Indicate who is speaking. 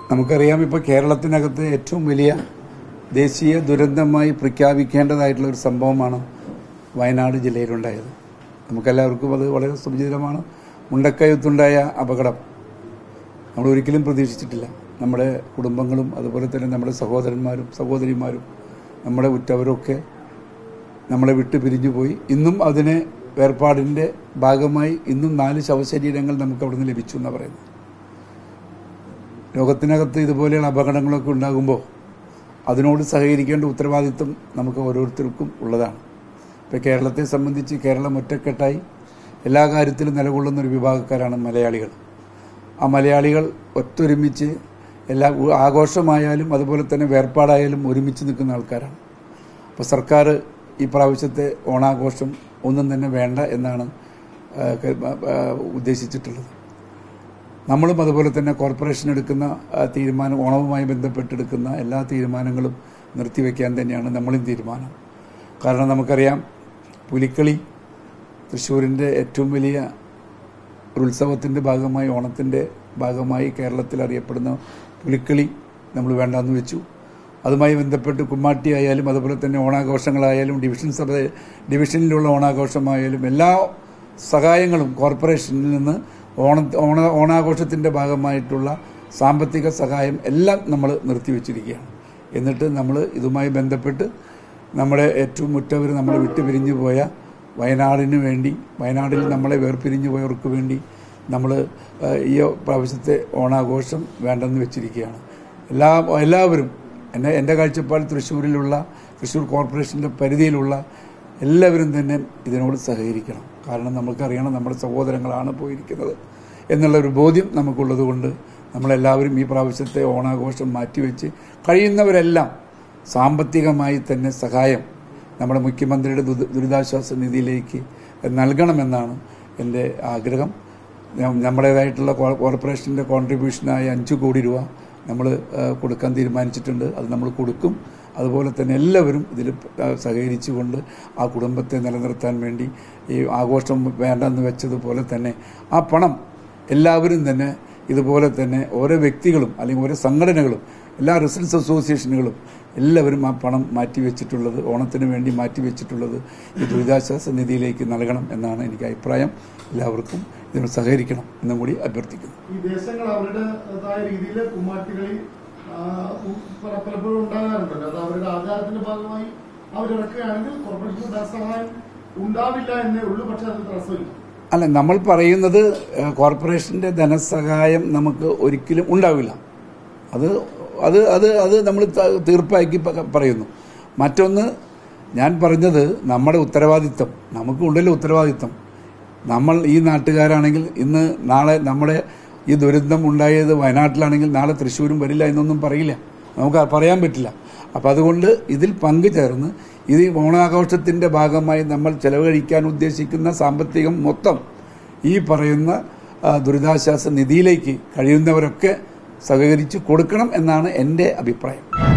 Speaker 1: നമുക്കറിയാം ഇപ്പോൾ കേരളത്തിനകത്ത് ഏറ്റവും വലിയ ദേശീയ ദുരന്തമായി പ്രഖ്യാപിക്കേണ്ടതായിട്ടുള്ള ഒരു സംഭവമാണ് വയനാട് ജില്ലയിലുണ്ടായത് നമുക്കെല്ലാവർക്കും അത് വളരെ സുപരിചിതമാണ് മുണ്ടക്കയത്തുണ്ടായ അപകടം നമ്മൾ ഒരിക്കലും പ്രതീക്ഷിച്ചിട്ടില്ല നമ്മുടെ കുടുംബങ്ങളും അതുപോലെ തന്നെ നമ്മുടെ സഹോദരന്മാരും സഹോദരിമാരും നമ്മുടെ ഉറ്റവരൊക്കെ നമ്മളെ വിട്ട് പിരിഞ്ഞു പോയി ഇന്നും അതിന് വേർപാടിൻ്റെ ഭാഗമായി ഇന്നും നാല് ശവശരീരങ്ങൾ നമുക്ക് അവിടെ നിന്ന് ലഭിച്ചു എന്നാണ് പറയുന്നത് ലോകത്തിനകത്ത് ഇതുപോലെയുള്ള അപകടങ്ങളൊക്കെ ഉണ്ടാകുമ്പോൾ അതിനോട് സഹകരിക്കേണ്ട ഉത്തരവാദിത്വം നമുക്ക് ഓരോരുത്തർക്കും ഉള്ളതാണ് ഇപ്പോൾ കേരളത്തെ സംബന്ധിച്ച് കേരളം ഒറ്റക്കെട്ടായി എല്ലാ കാര്യത്തിലും നിലകൊള്ളുന്ന ഒരു വിഭാഗക്കാരാണ് മലയാളികൾ ആ മലയാളികൾ ഒത്തൊരുമിച്ച് എല്ലാ ഉ- ആഘോഷമായാലും അതുപോലെ തന്നെ വേർപാടായാലും ഒരുമിച്ച് നിൽക്കുന്ന ആൾക്കാരാണ് അപ്പോൾ സർക്കാർ ഈ പ്രാവശ്യത്തെ ഓണാഘോഷം ഒന്നും തന്നെ വേണ്ട എന്നാണ് ആ, ക- ആ, ഉദ്ദേശിച്ചിട്ടുള്ളത് നമ്മളും അതുപോലെ തന്നെ കോർപ്പറേഷൻ എടുക്കുന്ന ആ, തീരുമാനം ഓണവുമായി ബന്ധപ്പെട്ടെടുക്കുന്ന എല്ലാ തീരുമാനങ്ങളും നിർത്തിവെക്കാൻ തന്നെയാണ് നമ്മളും തീരുമാനം കാരണം നമുക്കറിയാം പുലിക്കളി തൃശ്ശൂരിൻ്റെ ഏറ്റവും വലിയ ഒരു ഉത്സവത്തിൻ്റെ ഭാഗമായി ഓണത്തിൻ്റെ ഭാഗമായി കേരളത്തിൽ അറിയപ്പെടുന്ന പുലിക്കളി നമ്മൾ വേണ്ടാന്ന് വെച്ചു അതുമായി ബന്ധപ്പെട്ട് കുമ്മാട്ടി ആയാലും അതുപോലെ തന്നെ ഓണാഘോഷങ്ങളായാലും ഡിവിഷൻ സഭ ഡിവിഷനിലുള്ള ഓണാഘോഷമായാലും എല്ലാ സഹായങ്ങളും കോർപ്പറേഷനിൽ നിന്ന് ഓണ ഓണ ഓണാഘോഷത്തിൻ്റെ ഭാഗമായിട്ടുള്ള സാമ്പത്തിക സഹായം എല്ലാം നമ്മൾ നിർത്തിവെച്ചിരിക്കുകയാണ് എന്നിട്ട് നമ്മൾ ഇതുമായി ബന്ധപ്പെട്ട് നമ്മുടെ ഏറ്റവും മുറ്റവർ നമ്മളെ വിട്ടുപിരിഞ്ഞു പോയ വയനാടിന് വേണ്ടി വയനാടിൽ നമ്മളെ വേർപിരിഞ്ഞു പോയവർക്ക് വേണ്ടി നമ്മൾ ഈ പ്രാവശ്യത്തെ ഓണാഘോഷം വേണ്ടെന്ന് വെച്ചിരിക്കുകയാണ് എല്ലാ എല്ലാവരും എന്നെ എൻ്റെ കാഴ്ചപ്പാട് തൃശ്ശൂരിലുള്ള തൃശ്ശൂർ കോർപ്പറേഷൻ്റെ പരിധിയിലുള്ള എല്ലാവരും തന്നെ ഇതിനോട് സഹകരിക്കണം കാരണം നമുക്കറിയണം നമ്മുടെ സഹോദരങ്ങളാണ് പോയിരിക്കുന്നത് എന്നുള്ള ഒരു ബോധ്യം നമുക്കുള്ളത് കൊണ്ട് നമ്മളെല്ലാവരും ഈ പ്രാവശ്യത്തെ ഓണാഘോഷം മാറ്റിവെച്ച് കഴിയുന്നവരെല്ലാം സാമ്പത്തികമായി തന്നെ സഹായം നമ്മുടെ മുഖ്യമന്ത്രിയുടെ ദുരി- ദുരിതാശ്വാസ നിധിയിലേക്ക് നൽകണമെന്നാണ് എൻ്റെ ആഗ്രഹം നം- നമ്മുടേതായിട്ടുള്ള കോ- കോർപ്പറേഷൻ്റെ കോൺട്രിബ്യൂഷനായ അഞ്ച് കോടി രൂപ നമ്മൾ കൊടുക്കാൻ തീരുമാനിച്ചിട്ടുണ്ട് അത് നമ്മൾ കൊടുക്കും അതുപോലെ തന്നെ എല്ലാവരും ഇതിൽ ആ, സഹകരിച്ചുകൊണ്ട് ആ കുടുംബത്തെ നിലനിർത്താൻ വേണ്ടി ഈ ആഘോഷം വേണ്ടെന്ന് വെച്ചതുപോലെ തന്നെ ആ പണം എല്ലാവരും തന്നെ ഇതുപോലെ തന്നെ ഓരോ വ്യക്തികളും അല്ലെങ്കിൽ ഓരോ സംഘടനകളും എല്ലാ റെസിഡൻസ് അസോസിയേഷനുകളും എല്ലാവരും ആ പണം മാറ്റിവെച്ചിട്ടുള്ളത് ഓണത്തിന് വേണ്ടി മാറ്റിവെച്ചിട്ടുള്ളത് ഈ ദുരിതാശ്വാസ നിധിയിലേക്ക് നൽകണം എന്നാണ് എനിക്ക് അഭിപ്രായം എല്ലാവർക്കും ഇതിനോട് സഹകരിക്കണം എന്നും കൂടി അഭ്യർത്ഥിക്കുന്നു
Speaker 2: ഈ ദേശങ്ങൾ അവരുടേതായ രീതിയിൽ കുമ്മാട്ടികളി ആ, ഉ- പല- പലപ്പോഴും ഉണ്ടാകാറുണ്ടല്ലോ അത് അവരുടെ ആചാരത്തിന്റെ ഭാഗമായി അവരിറക്കുകയാണെങ്കിൽ കോർപ്പറേഷൻ ധനസഹായം ഉണ്ടാവില്ല എന്നേ ഉള്ളൂ പക്ഷെ അത് തടസ്സമില്ല
Speaker 1: അല്ല നമ്മൾ പറയുന്നത് ഏഹ്, കോർപ്പറേഷന്റെ ധനസഹായം നമുക്ക് ഒരിക്കലും ഉണ്ടാവില്ല അത് അത് അത് അത് നമ്മൾ ത- തീർപ്പാക്കി പ- പറയുന്നു മറ്റൊന്ന് ഞാൻ പറഞ്ഞത് നമ്മുടെ ഉത്തരവാദിത്തം നമുക്കുണ്ടല്ലോ ഉത്തരവാദിത്തം നമ്മൾ ഈ നാട്ടുകാരാണെങ്കിൽ ഇന്ന് നാളെ നമ്മുടെ ഈ ദുരന്തം ഉണ്ടായത് വയനാട്ടിലാണെങ്കിൽ നാളെ തൃശ്ശൂരും വരില്ല എന്നൊന്നും പറയില്ല നമുക്ക് പറയാൻ പറ്റില്ല അപ്പം അതുകൊണ്ട് ഇതിൽ പങ്കുചേർന്ന് ഇത് ഈ ഓണാഘോഷത്തിൻ്റെ ഭാഗമായി നമ്മൾ ചെലവഴിക്കാൻ ഉദ്ദേശിക്കുന്ന സാമ്പത്തികം മൊത്തം ഈ പറയുന്ന ആ, ദുരിതാശ്വാസ നിധിയിലേക്ക് കഴിയുന്നവരൊക്കെ സഹകരിച്ച് കൊടുക്കണം എന്നാണ് എൻ്റെ അഭിപ്രായം